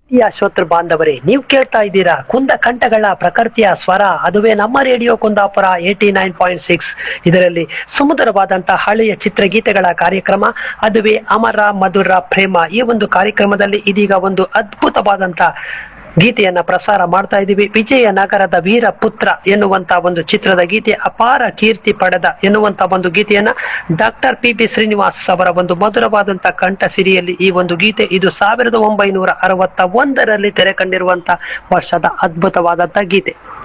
ಪ್ರಿಯ ಶ್ರೋತೃ ಬಾಂಧವರೇ ನೀವು ಕೇಳ್ತಾ ಇದ್ದೀರಾ ಕುಂದ ಕಂಠಗಳ ಪ್ರಕೃತಿಯ ಸ್ವರ ಅದುವೇ ನಮ್ಮ radio Kundapura eighty nine point six ಇದರಲ್ಲಿ ಸುಮಧುರವಾದಂತಹ ಹಳೆಯ ಚಿತ್ರಗೀತೆಗಳ ಕಾರ್ಯಕ್ರಮ ಅದುವೇ ಅಮರ ಮಧುರ ಪ್ರೇಮ ಈ ಒಂದು ಕಾರ್ಯಕ್ರಮದಲ್ಲಿ ಇದೀಗ ಒಂದು ಅದ್ಭುತವಾದಂತ ಗೀತೆಯನ್ನ ಪ್ರಸಾರ ಮಾಡ್ತಾ ಇದ್ದೀವಿ ವಿಜಯನಗರದ ವೀರ ಪುತ್ರ ಎನ್ನುವಂತ ಒಂದು ಚಿತ್ರದ ಗೀತೆ ಅಪಾರ ಕೀರ್ತಿ ಪಡೆದ ಎನ್ನುವಂತ ಒಂದು ಗೀತೆಯನ್ನ ಡಾಕ್ಟರ್ ಪಿ ಬಿ ಶ್ರೀನಿವಾಸ್ ಅವರ ಒಂದು ಮಧುರವಾದಂತ ಕಂಠ ಸಿರಿಯಲ್ಲಿ ಈ ಒಂದು ಗೀತೆ ಇದು ಸಾವಿರದ ಒಂಬೈನೂರ ಅರವತ್ತ ಒಂದರಲ್ಲಿ ತೆರೆ ಕಂಡಿರುವಂತ ವರ್ಷದ ಅದ್ಭುತವಾದಂತ ಗೀತೆ